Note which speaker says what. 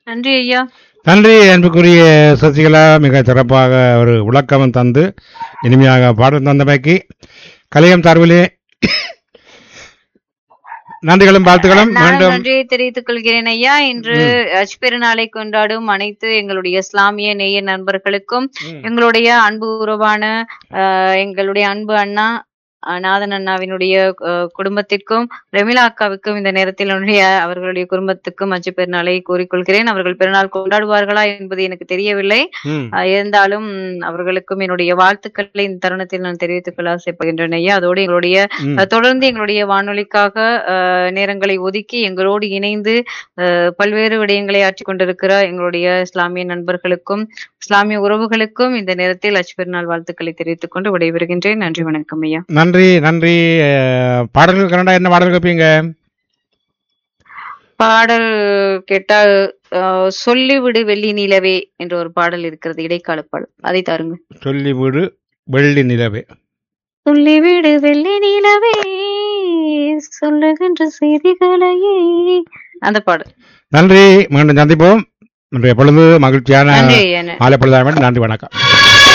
Speaker 1: நன்றி ஐயா
Speaker 2: நன்றி அன்புக்குரிய சசிகலா மிக சிறப்பாக ஒரு விளக்கம் தந்து இனிமையாக பாடம் தந்தமைக்கு கலையம் சார்பிலே நன்றிகளும் வாழ்த்துக்களும்
Speaker 1: நானும்
Speaker 2: மீண்டும்
Speaker 1: நன்றியை தெரிவித்துக் கொள்கிறேன் ஐயா இன்று அஜ் பெருநாளை கொண்டாடும் அனைத்து எங்களுடைய இஸ்லாமிய நேய நண்பர்களுக்கும்
Speaker 2: ம்.
Speaker 1: எங்களுடைய அன்பு உறவான அஹ், எங்களுடைய அன்பு அண்ணா அஹ், நாதன் அண்ணாவினுடைய அஹ், குடும்பத்திற்கும் ரெமிலா அக்காவுக்கும் இந்த நேரத்தில் என்னுடைய அவர்களுடைய குடும்பத்துக்கும் அச்சு பெருநாளை கூறிக்கொள்கிறேன் அவர்கள் பெருநாள் கொண்டாடுவார்களா என்பது எனக்கு தெரியவில்லை
Speaker 2: ம்.
Speaker 1: அஹ், இருந்தாலும் அவர்களுக்கும் என்னுடைய வாழ்த்துக்களை இந்த தருணத்தில் நான் தெரிவித்துக் கொள்ள ஆசைப்படுகின்றேன் ஐயா அதோடு எங்களுடைய
Speaker 2: ம்.
Speaker 1: அஹ் தொடர்ந்து எங்களுடைய வானொலிக்காக அஹ், நேரங்களை ஒதுக்கி எங்களோடு இணைந்து அஹ், பல்வேறு விடயங்களை ஆற்றிக் கொண்டிருக்கிற எங்களுடைய இஸ்லாமிய நண்பர்களுக்கும் இஸ்லாமிய உறவுகளுக்கும் இந்த நேரத்தில் அச்சு பெருநாள் வாழ்த்துக்களை தெரிவித்துக் கொண்டு விடைபெறுகின்றேன் நன்றி வணக்கம் ஐயா
Speaker 2: நன்றி நன்றி அஹ், பாடல்கள் கனடா என்ன பாடல் கேட்பீங்க
Speaker 1: பாடல் கேட்டால் அஹ், சொல்லிவிடு வெள்ளி நிலவே என்ற ஒரு பாடல் இருக்கிறது இடைக்கால பாடல் அதை தாருங்க
Speaker 2: சொல்லி விடு வெள்ளி நிலவே
Speaker 1: சொல்லிவிடு வெள்ளி நிலவே சொல்லுகின்ற செய்திகளையே அந்த பாடல்
Speaker 2: நன்றி மீண்டும் சந்திப்போம் இன்றைய பொழுது மகிழ்ச்சியான
Speaker 1: நன்றி ஐயா
Speaker 2: மாலை பொழுதாக நன்றி வணக்கம்